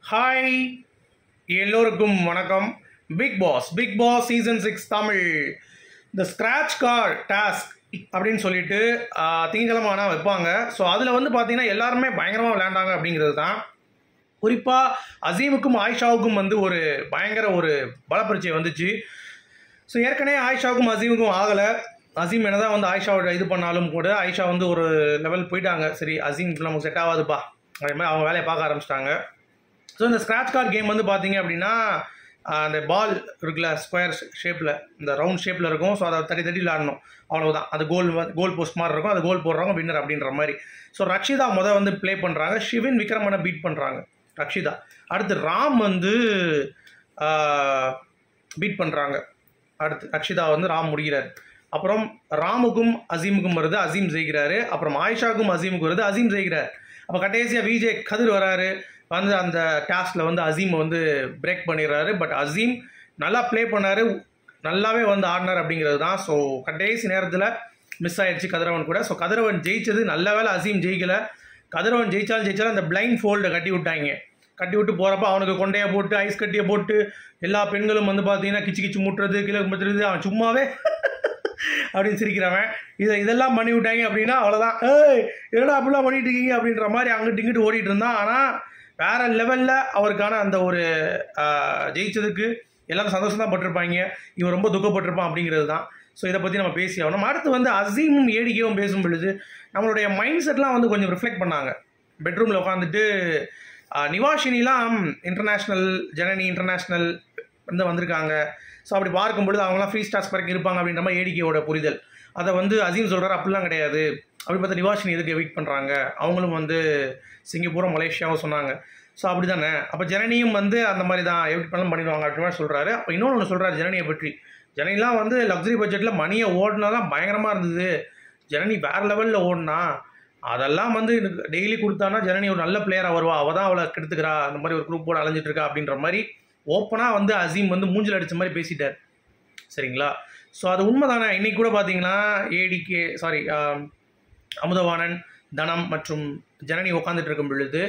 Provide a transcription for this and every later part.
hi எல்லோருக்கும் வணக்கம் big boss big boss season six Tamil இந்த ஸ்க்ராட்ச் கார் டாஸ்க் அப்படின்னு சொல்லிட்டு ஆஹ், திங்கட்கிழமை ஆனால் வைப்பாங்க ஸோ அதில் வந்து பார்த்தீங்கன்னா எல்லாருமே பயங்கரமாக விளையாண்டாங்க அப்படிங்கிறது தான் குறிப்பாக அசீமுக்கும் ஆயிஷாவுக்கும் வந்து ஒரு பயங்கர ஒரு பலப்பரிச்சை வந்துச்சு ஸோ ஏற்கனவே ஆயிஷாவுக்கும் அசீமுக்கும் ஆகலை அசீம் என்னதான் வந்து ஆயிஷாவோட இது பண்ணாலும் கூட ஆயிஷா வந்து ஒரு லெவல் போயிட்டாங்க சரி அசீம் நமக்கு செட் ஆகாதுப்பா அதே மாதிரி அவங்க வேலையை பார்க்க ஆரம்பிச்சிட்டாங்க ஸோ இந்த ஸ்க்ராட்ச் கார்டு கேம் வந்து பார்த்தீங்க அப்படின்னா ஆஹ், அந்த பால் இருக்குல்ல ஸ்கொயர் ஷேப்பில் இந்த ரவுண்ட் ஷேப்பில் இருக்கும் ஸோ அதை தட்டி தட்டி விளாடணும் அவ்வளவுதான் அது கோல் கோல் போஸ்ட் மாதிரி இருக்கும் அது கோல் போடுறவங்க வின்னர் அப்படின்ற மாதிரி ஸோ ரக்ஷிதா முத வந்து ப்ளே பண்ணுறாங்க ஷிவின் விக்ரமனை பீட் பண்ணுறாங்க ரக்ஷிதா அடுத்து ராம் வந்து பீட் பண்ணுறாங்க அடுத்து ரக்ஷிதா வந்து ராம் முடிகிறார் அப்புறம் ராமுக்கும் அசீமுக்கும் வருது அசீம் ஜெயிக்கிறாரு அப்புறம் ஆயிஷாக்கும் அசீமுக்கும் வருது அசீம் ஜெயிக்கிறார் அப்போ கடைசியாக விஜய் கதிர் வராரு வந்து அந்த டாஸ்கில் வந்து அசீம் வந்து பிரேக் பண்ணிடுறாரு பட் அசீம் நல்லா ப்ளே பண்ணாரு நல்லாவே வந்து ஆடினார் அப்படிங்கிறது தான் ஸோ கடைசி நேரத்தில் மிஸ் ஆயிடுச்சு கதிரவன் கூட ஸோ கதிரவன் ஜெயிச்சது நல்ல வேளை அசீம் ஜெயிக்கல கதிரவன் ஜெயிச்சாலும் ஜெயிச்சாலும் அந்த பிளைண்ட் ஃபோல்டை கட்டி விட்டாங்க கட்டி விட்டு போகிறப்ப அவனுக்கு கொண்டையை போட்டு ஐஸ் கட்டியை போட்டு எல்லா பெண்களும் வந்து பார்த்தீங்கன்னா கிச்சு கிச்சு முட்டுறது கீழே முட்டுறது அவன் சும்மாவே அப்படின்னு சிரிக்கிறவன் இதை இதெல்லாம் பண்ணி விட்டாங்க அப்படின்னா அவ்வளோதான் ஏய் என்னடா அப்படிலாம் பண்ணிட்டு இருக்கீங்க அப்படின்ற மாதிரி அங்கிட்டு இங்கிட்டு ஓடிட்டு இருந்தான் ஆனால் வேற லெவலில் அவருக்கான அந்த ஒரு ஆஹ், ஜெயிச்சதுக்கு எல்லாரும் சந்தோஷம் தான் பட்டிருப்பாங்க இவன் ரொம்ப துக்கப்பட்டிருப்பான் அப்படிங்கிறது தான் ஸோ இதை பற்றி நம்ம பேசி ஆகணும் அடுத்து வந்து அசீமும் ஏடிக்கையும் பேசும் பொழுது நம்மளுடைய மைண்ட் செட்லாம் வந்து கொஞ்சம் ரிஃப்ளெக்ட் பண்ணாங்க பெட்ரூமில் உட்காந்துட்டு ஆஹ், நிவாஷினிலாம் இன்டர்நேஷ்னல் ஜனனி இன்டர்நேஷ்னல் வந்து வந்திருக்காங்க ஸோ அப்படி பார்க்கும்பொழுது அவங்களாம் ஃப்ரீ ஸ்டார்ஸ் வரைக்கும் இருப்பாங்க அப்படின்ற மாதிரி ஏடிக்கையோட புரிதல் அதை வந்து அசீம் சொல்கிறார் அப்படிலாம் கிடையாது அப்படி பார்த்தா நிவாஷினி எதுக்கு எவிட் பண்ணுறாங்க அவங்களும் வந்து சிங்கப்பூரும் மலேசியாவும் சொன்னாங்க ஸோ அப்படி தானே அப்போ ஜனனியும் வந்து அந்த மாதிரி தான் எவிட் பண்ணலாம் பண்ணிடுவாங்க அப்படி மாதிரி சொல்கிறாரு அப்போ இன்னொன்று ஒன்று சொல்கிறாரு ஜனனியை பற்றி ஜனனிலாம் வந்து லக்ஸரி பட்ஜெட்டில் மணியை ஓடினா தான் பயங்கரமாக இருந்தது ஜனனி வேறு லெவலில் ஓடினா அதெல்லாம் வந்து டெய்லி கொடுத்தானா ஜனனி ஒரு நல்ல பிளேயராக வருவா அவள் தான் அவளை கெடுத்துக்கிறா அந்த மாதிரி ஒரு குரூப் போட அலைஞ்சிட்டு இருக்கா அப்படின்ற மாதிரி ஓப்பனாக வந்து அசீம் வந்து மூஞ்சில் அடிச்ச மாதிரி பேசிட்டார் சரிங்களா ஸோ அது உண்மை தானே இன்னைக்கு கூட பார்த்தீங்கன்னா ஏடிகே சாரி அமுதவாணன் தனம் மற்றும் ஜனனி உட்காந்துட்டு இருக்கும் பொழுது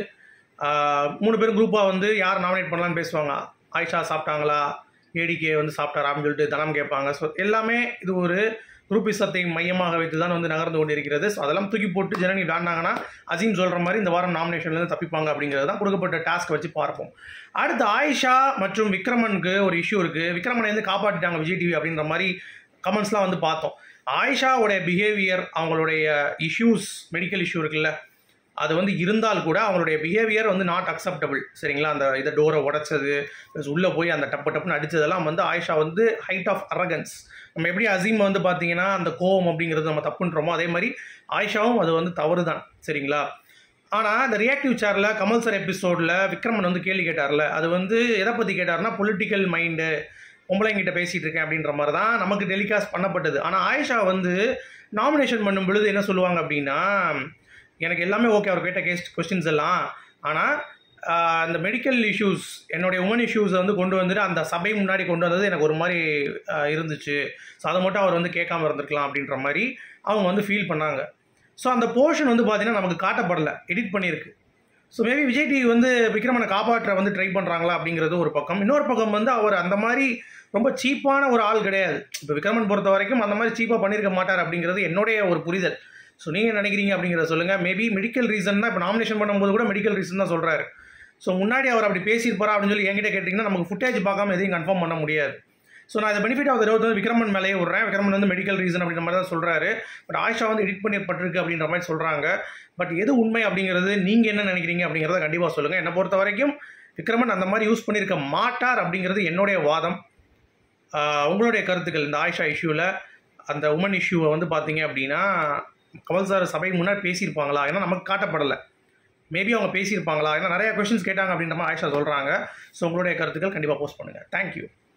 ஆஹ், மூணு பேரும் குரூப்பாக வந்து யார் நாமினேட் பண்ணலாம்னு பேசுவாங்க ஆயிஷா சாப்பிட்டாங்களா ஏடிகே வந்து சாப்பிட்டாரான்னு சொல்லிட்டு தனம் கேட்பாங்க ஸோ எல்லாமே இது ஒரு குரூப்பிசத்தை மையமாக வைத்து தான் வந்து நகர்ந்து கொண்டிருக்கிறது ஸோ அதெல்லாம் தூக்கி போட்டு ஜனனி விளாண்டாங்கன்னா அசீம் சொல்கிற மாதிரி இந்த வாரம் நாமினேஷன்லேருந்து தப்பிப்பாங்க அப்படிங்கிறது தான் கொடுக்கப்பட்ட டாஸ்க் வச்சு பார்ப்போம் அடுத்து ஆயிஷா மற்றும் விக்ரமனுக்கு ஒரு இஷ்யூ இருக்குது விக்ரமனை வந்து காப்பாற்றிட்டாங்க விஜய் டிவி அப்படின்ற மாதிரி கமெண்ட்ஸ்லாம் வந்து பார்த்தோம் ஆயிஷாவுடைய பிஹேவியர் அவங்களுடைய இஷ்யூஸ் மெடிக்கல் இஷ்யூ இருக்குல்ல அது வந்து இருந்தால் கூட அவங்களுடைய பிஹேவியர் வந்து நாட் அக்செப்டபிள் சரிங்களா அந்த இதை டோரை உடைச்சது ப்ளஸ் உள்ளே போய் அந்த டப்பு டப்புன்னு அடிச்சதெல்லாம் வந்து ஆயிஷா வந்து ஹைட் ஆஃப் அரகன்ஸ் நம்ம எப்படி அசீம் வந்து பார்த்தீங்கன்னா அந்த கோவம் அப்படிங்கிறது நம்ம தப்புன்றோமோ அதே மாதிரி ஆயிஷாவும் அது வந்து தவறு தான் சரிங்களா ஆனால் இந்த ரியாக்டிவ் சேரில் கமல் சார் எபிசோடில் விக்ரமன் வந்து கேள்வி கேட்டார்ல அது வந்து எதை பற்றி கேட்டார்னா பொலிட்டிக்கல் மைண்டு பொம்பளைங்கிட்ட பேசிகிட்டு இருக்கேன் அப்படின்ற மாதிரி தான் நமக்கு டெலிகாஸ்ட் பண்ணப்பட்டது ஆனால் ஆயிஷா வந்து நாமினேஷன் பண்ணும் பொழுது என்ன சொல்லுவாங்க அப்படின்னா எனக்கு எல்லாமே ஓகே அவர் கேட்ட கேஸ் கொஸ்டின்ஸ் எல்லாம் ஆனால் அந்த மெடிக்கல் இஷ்யூஸ் என்னுடைய உமன் இஷ்யூஸை வந்து கொண்டு வந்துட்டு அந்த சபை முன்னாடி கொண்டு வந்தது எனக்கு ஒரு மாதிரி ஆஹ், இருந்துச்சு ஸோ அதை மட்டும் அவர் வந்து கேட்காம இருந்திருக்கலாம் அப்படின்ற மாதிரி அவங்க வந்து ஃபீல் பண்ணாங்க ஸோ அந்த போர்ஷன் வந்து பார்த்தீங்கன்னா நமக்கு காட்டப்படலை எடிட் பண்ணியிருக்கு ஸோ மேபி விஜய் டிவி வந்து விக்ரமனை காப்பாற்ற வந்து ட்ரை பண்ணுறாங்களா அப்படிங்கிறது ஒரு பக்கம் இன்னொரு பக்கம் வந்து அவர் அந்த மாதிரி ரொம்ப சீப்பான ஒரு ஆள் கிடையாது இப்போ விக்ரமன் பொறுத்த வரைக்கும் அந்த மாதிரி சீப்பாக பண்ணியிருக்க மாட்டார் அப்படிங்கிறது என்னுடைய ஒரு புரிதல் ஸோ நீங்கள் நினைக்கிறீங்க அப்படிங்கிறத சொல்லுங்கள் மேபி மெடிக்கல் ரீசன் தான் இப்போ நாமினேஷன் பண்ணும்போது கூட மெடிக்கல் ரீசன் தான் சொல்கிறாரு ஸோ முன்னாடி அவர் அப்படி பேசியிருப்பாரா அப்படின்னு சொல்லி என்கிட்ட கேட்டிங்கன்னா நமக்கு ஃபுட்டேஜ் பார்க்காம எதையும் கன்ஃபார்ம் பண்ண முடியாது ஸோ நான் இந்த பெனிஃபிட் ஆஃப் வந்து விக்ரமன் மேலேயே விடுறேன் விக்ரமன் வந்து மெடிக்கல் ரீசன் அப்படின்ற மாதிரி தான் சொல்கிறாரு பட் ஆயிஷா வந்து எடிட் பண்ணிப்பட்டிருக்கு அப்படின்ற மாதிரி சொல்கிறாங்க பட் எது உண்மை அப்படிங்கிறது நீங்கள் என்ன நினைக்கிறீங்க அப்படிங்கிறத கண்டிப்பாக சொல்லுங்கள் என்னை பொறுத்த வரைக்கும் விக்ரமன் அந்த மாதிரி யூஸ் பண்ணியிருக்க மாட்டார் அப்படிங்கிறது என்னுடைய வாதம் ஆஹ் உங்களுடைய கருத்துக்கள் இந்த ஆயிஷா இஷ்யூவில் அந்த உமன் இஷ்யூவை வந்து பார்த்தீங்க அப்படின்னா கமல் சார் சபை முன்னாடி பேசியிருப்பாங்களா ஏன்னா நமக்கு காட்டப்படலை மேபி அவங்க பேசியிருப்பாங்களா ஏன்னா நிறைய கொஷின்ஸ் கேட்டாங்க அப்படின்ற மாதிரி ஆயிஷா சொல்கிறாங்க ஸோ உங்களுடைய கருத்துக்கள் கண்டிப்பாக போஸ்ட் பண்ணுங்கள் தேங்க்யூ